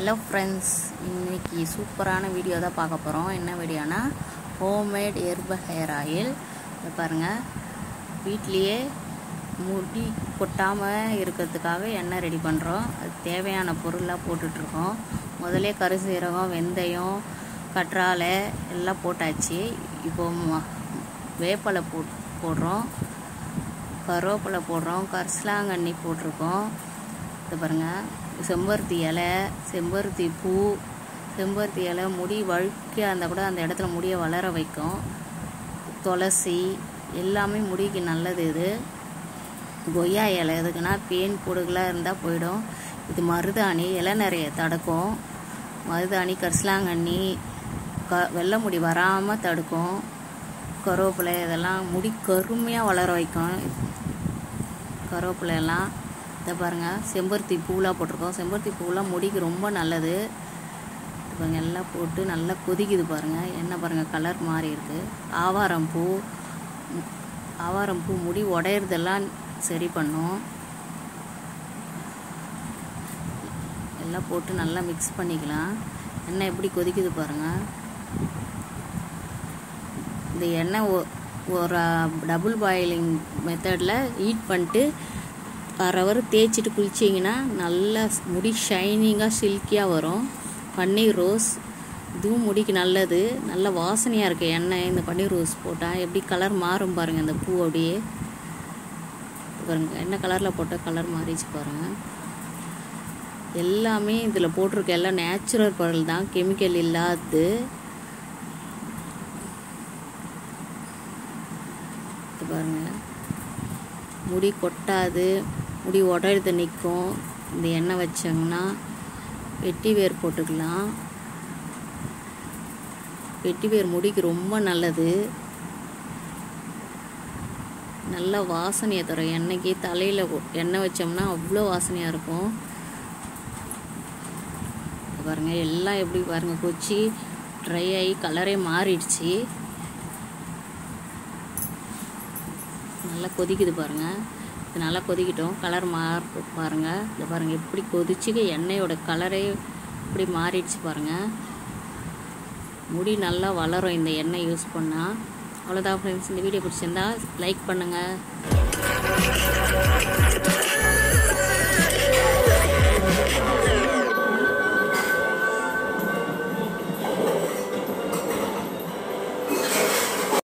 hello friends இன்னைக்கு சூப்பரான video தான் பார்க்க போகிறோம் என்ன வீடியோனா ஹோம்மேட் எர்ப ஹேர் ஆயில் இதை பாருங்கள் வீட்லேயே முடி கொட்டாமல் இருக்கிறதுக்காக எண்ணெய் ரெடி பண்ணுறோம் அது தேவையான பொருளாக போட்டுட்ருக்கோம் முதல்ல கருசீரகம் வெந்தயம் கற்றாழை எல்லாம் போட்டாச்சு இப்போ ம- வேப்பலை போ போடுறோம் கருவேப்பிலை போடுறோம் கரிசலாங்கண்ணி போட்டிருக்கோம் இது பாருங்கள் செம்பருத்தி இலை செம்பருத்தி பூ செம்பருத்தி இலை முடி வழுக்கையாக இருந்தால் கூட அந்த இடத்துல முடியை வளர வைக்கும் துளசி எல்லாமே முடிக்கு நல்லது இது கொய்யா இலை எதுக்குன்னா பேன் பொடுகளாக இருந்தால் போயிடும் இது மருதாணி இலை நிறைய தடுக்கும் மருதாணி கரிசலாங்கண்ணி க வெள்ளை முடி வராமல் தடுக்கும் கருவேப்பிலை இதெல்லாம் முடி கருமையாக வளர வைக்கும் கருவேப்பிலை எல்லாம் இதை பாருங்கள் செம்பருத்தி பூலாம் போட்டிருக்கோம் செம்பருத்தி பூலாம் முடிக்கு ரொம்ப நல்லது இது பாருங்க எல்லாம் போட்டு நல்லா கொதிக்குது பாருங்கள் என்ன பாருங்கள் கலர் மாறி இருக்கு ஆவாரம் பூ ம், ஆவாரம் பூ முடி உடையிறதெல்லாம் சரி பண்ணும் எல்லாம் போட்டு நல்லா மிக்ஸ் பண்ணிக்கலாம் எண்ணெய் எப்படி கொதிக்குது பாருங்கள் இந்த எண்ணெய் ஒ- ஒரு டபுள் பாயிலிங் மெத்தடில் ஹீட் பண்ணிட்டு அரை ஹவர் தேய்ச்சிட்டு குளிச்சிங்கன்னா நல்லா முடி ஷைனிங்காக சில்கியாக வரும் பன்னீர் ரோஸ் இதுவும் முடிக்கு நல்லது நல்ல வாசனையாக இருக்குது எண்ணெய் இந்த பன்னீர் ரோஸ் போட்டால் எப்படி கலர் மாறும் பாருங்கள் இந்த பூ அப்படியே பாருங்க என்ன கலரில் போட்டால் கலர் மாறிச்சு பாருங்கள் எல்லாமே இதில் போட்டிருக்க எல்லாம் நேச்சுரல் பொருள் தான் கெமிக்கல் இல்லாதது இது பாருங்க முடி கொட்டாது முடி உடையிறது நிற்கும் இந்த எண்ணெய் வச்சோம்னா வெட்டி வேர் போட்டுக்கலாம் வெட்டி வேர் முடிக்கு ரொம்ப நல்லது நல்ல வாசனையை தரும் எண்ணெய்க்கு தலையில் எண்ணெய் வச்சோம்னா அவ்வளோ வாசனையாக இருக்கும் இது பாருங்க எல்லாம் எப்படி பாருங்க கொச்சி ட்ரை ஆகி கலரே மாறிடுச்சு நல்லா கொதிக்குது பாருங்க இது நல்லா கொதிக்கட்டும் கலர் மாறு பாருங்க இது பாருங்க எப்படி கொதிச்சு எண்ணெயோட கலரே இப்படி மாறிடுச்சு பாருங்க முடி நல்லா வளரும் இந்த எண்ணெய் யூஸ் பண்ணால் அவ்வளோதான் ஃப்ரெண்ட்ஸ் இந்த வீடியோ பிடிச்சிருந்தா லைக் பண்ணுங்கள்